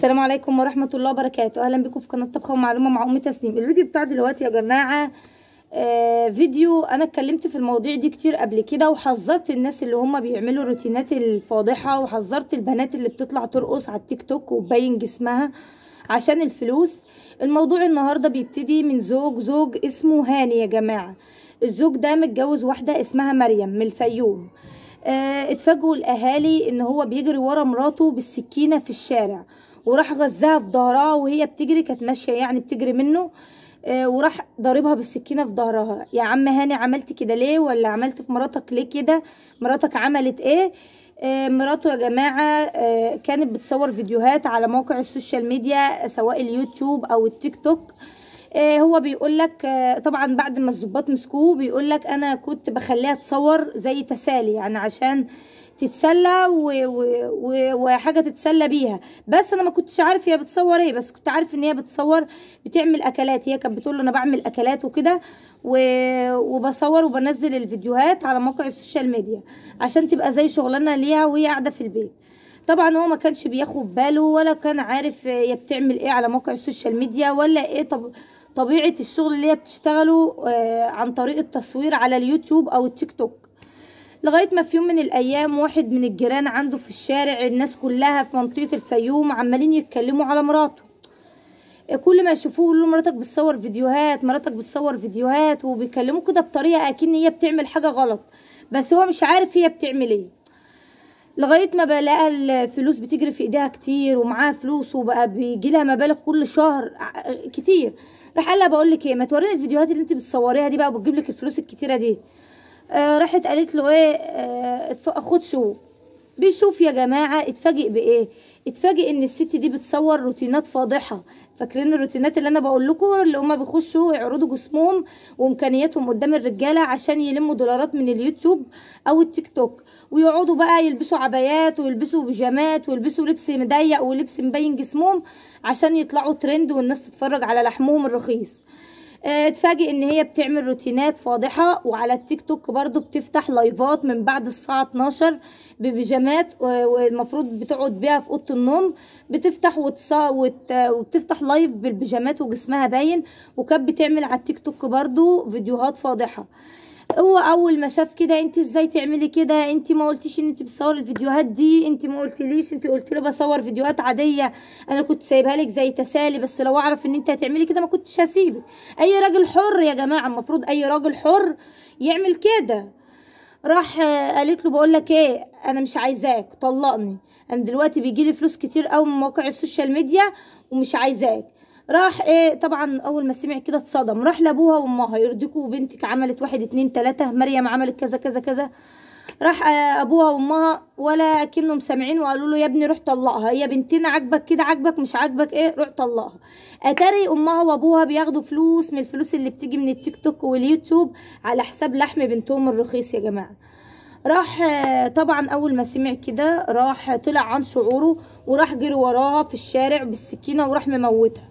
السلام عليكم ورحمة الله وبركاته أهلا بكم في قناة طبخة ومعلومة مع أم تسنيم الفيديو بتاع دلوقتي يا جماعة آه فيديو أنا اتكلمت في المواضيع دي كتير قبل كده وحذرت الناس اللي هم بيعملوا الروتينات الفاضحة وحذرت البنات اللي بتطلع ترقص على التيك توك وتبين جسمها عشان الفلوس الموضوع النهاردة بيبتدي من زوج زوج اسمه هاني يا جماعة الزوج ده متجوز واحدة اسمها مريم من الفيوم آه اتفاجئوا الاهالي ان هو بيجري ورا مراته بالسكينه في الشارع وراح غزها في ظهرها وهي بتجري كانت ماشيه يعني بتجري منه آه وراح ضاربها بالسكينه في ظهرها يا عم هاني عملت كده ليه ولا عملت في مراتك ليه كده مراتك عملت ايه آه مراته يا جماعه آه كانت بتصور فيديوهات على موقع السوشيال ميديا سواء اليوتيوب او التيك توك آه هو بيقول لك آه طبعا بعد ما الظباط مسكوه بيقول لك انا كنت بخليها تصور زي تسالي يعني عشان تتسلى وحاجه تتسلى بيها بس انا ما كنتش عارف هي بتصور ايه بس كنت عارف ان هي بتصور بتعمل اكلات هي كانت بتقول له انا بعمل اكلات وكده وبصور وبنزل الفيديوهات على موقع السوشيال ميديا عشان تبقى زي شغلانه ليها وهي قاعده في البيت طبعا هو ما كانش بياخد باله ولا كان عارف هي بتعمل ايه على موقع السوشيال ميديا ولا ايه طب طبيعه الشغل اللي هي بتشتغله عن طريق التصوير على اليوتيوب او التيك توك لغايه ما في يوم من الايام واحد من الجيران عنده في الشارع الناس كلها في منطقه الفيوم عمالين يتكلموا على مراته كل ما يشوفوه يقولوا مراتك بتصور فيديوهات مراتك بتصور فيديوهات وبيكلموه كده بطريقه اكن هي بتعمل حاجه غلط بس هو مش عارف هي بتعمل ايه لغايه ما بقى لقى الفلوس بتجري في ايديها كتير ومعاها فلوس وبقى بيجي لها مبالغ كل شهر كتير راح قال لها بقول لك ايه ما توريني الفيديوهات اللي انت بتصوريها دي بقى وبتجيب لك الفلوس الكتيره دي آه راحت قالت له ايه آه خد شوف بيشوف يا جماعه اتفاجئ بايه اتفاجئ ان الست دي بتصور روتينات فاضحه فاكرين الروتينات اللي انا بقول لكم اللي هما بيخشوا يعرضوا جسمهم وامكانياتهم قدام الرجاله عشان يلموا دولارات من اليوتيوب او التيك توك ويقعدوا بقى يلبسوا عبايات ويلبسوا بيجامات ويلبسوا لبس مضيق ولبس مبين جسمهم عشان يطلعوا ترند والناس تتفرج على لحمهم الرخيص اتفاجئ ان هي بتعمل روتينات فاضحه وعلى التيك توك برضو بتفتح لايفات من بعد الساعه 12 ببيجامات والمفروض بتقعد بيها في اوضه النوم بتفتح وتص... وت... وبتفتح لايف بالبيجامات وجسمها باين وكانت بتعمل على التيك توك برضو فيديوهات فاضحه هو اول ما شاف كده انت ازاي تعملي كده انت ما قلتيش ان انت بتصوري الفيديوهات دي انت ما قلتليش انت قلت لي بصور فيديوهات عاديه انا كنت سايبها لك زي تسالي بس لو اعرف ان انت هتعملي كده ما كنتش هسيبك اي راجل حر يا جماعه المفروض اي راجل حر يعمل كده راح قالت له بقول لك ايه انا مش عايزاك طلقني انا دلوقتي بيجي لي فلوس كتير قوي من مواقع السوشيال ميديا ومش عايزاك راح ايه طبعا اول ما سمع كده اتصدم راح لابوها وامها يرضيكوا بنتك عملت واحد اتنين تلاته مريم عملت كذا كذا كذا راح ابوها وامها ولا كانهم سامعين وقالوا له يا ابني روح طلقها هي بنتنا عاجبك كده عاجبك مش عاجبك ايه روح طلقها اتاري امها وابوها بياخدوا فلوس من الفلوس اللي بتيجي من التيك توك واليوتيوب على حساب لحم بنتهم الرخيص يا جماعه راح طبعا اول ما سمع كده راح طلع عن شعوره وراح جري وراها في الشارع بالسكينه وراح مموتها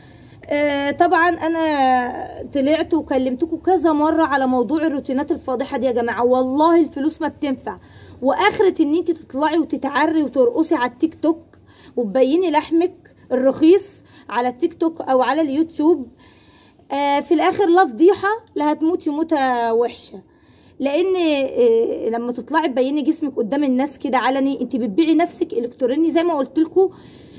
آه طبعا انا طلعت وكلمتكم كذا مره على موضوع الروتينات الفاضحه دي يا جماعه والله الفلوس ما بتنفع واخره ان انت تطلعي وتتعري وترقصي على التيك توك وتبيني لحمك الرخيص على التيك توك او على اليوتيوب آه في الاخر لا فضيحه لا هتموتي موته وحشه لان آه لما تطلعي تبيني جسمك قدام الناس كده علني انت بتبيعي نفسك الكتروني زي ما قلت لكم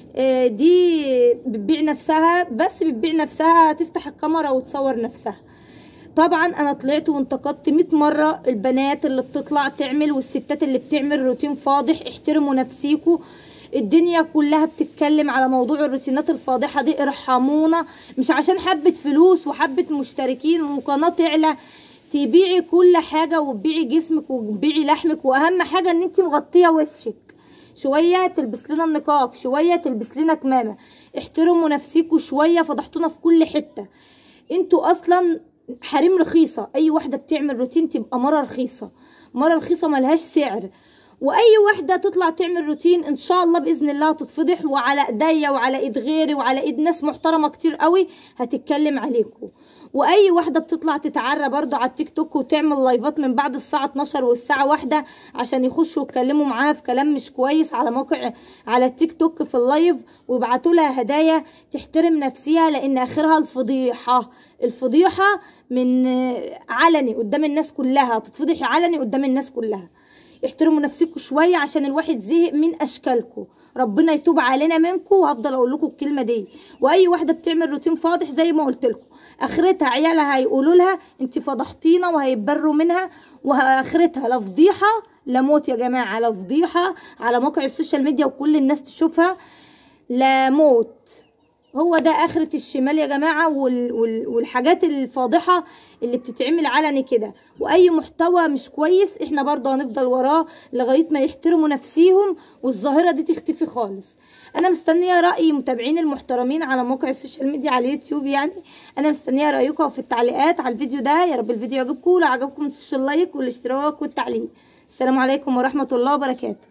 دي بتبيع نفسها بس بتبيع نفسها تفتح الكاميرا وتصور نفسها طبعا انا طلعت وانتقدت 100 مره البنات اللي بتطلع تعمل والستات اللي بتعمل روتين فاضح احترموا نفسيكوا الدنيا كلها بتتكلم على موضوع الروتينات الفاضحه دي ارحمونا مش عشان حبه فلوس وحبه مشتركين وقناه تعلى تبيعي كل حاجه وتبيعي جسمك وتبيعي لحمك واهم حاجه ان انت مغطيه وشك شويه تلبس لنا النقاب شويه تلبس لنا كمامه احترموا نفسيكوا شويه فضحتونا في كل حته انتوا اصلا حريم رخيصه اي واحده بتعمل روتين تبقى مره رخيصه مره رخيصه ملهاش سعر واي واحده تطلع تعمل روتين ان شاء الله باذن الله هتتفضح وعلى ايديا وعلى ايد غيري وعلى ايد ناس محترمه كتير قوي هتتكلم عليكم واي واحده بتطلع تتعرى برضو على التيك توك وتعمل لايفات من بعد الساعه 12 والساعه واحدة عشان يخشوا يتكلموا معاها في كلام مش كويس على موقع على التيك توك في اللايف ويبعتوا لها هدايا تحترم نفسها لان اخرها الفضيحه الفضيحه من علني قدام الناس كلها تتفضحي علني قدام الناس كلها احترموا نفسكم شويه عشان الواحد زهق من اشكالكم ربنا يتوب علينا منكم وهفضل اقول لكم الكلمه دي واي واحده بتعمل روتين فاضح زي ما قلت لكم اخرتها عيالها هيقولوا لها انت فضحتينا وهيتبروا منها واخرتها لا فضيحه لا موت يا جماعه لا فضيحه على موقع السوشيال ميديا وكل الناس تشوفها لا موت هو ده اخرة الشمال يا جماعة وال وال والحاجات الفاضحة اللي بتتعمل علني كده واي محتوى مش كويس احنا برضه هنفضل وراه لغاية ما يحترموا نفسيهم والظاهرة دي تختفي خالص انا مستنية رأي متابعين المحترمين على موقع السوشيال ميديا على اليوتيوب يعني انا مستنية رأيكم في التعليقات على الفيديو ده يا رب الفيديو يعجبكم لو عجبكم تنسوش اللايك والاشتراك والتعليق السلام عليكم ورحمة الله وبركاته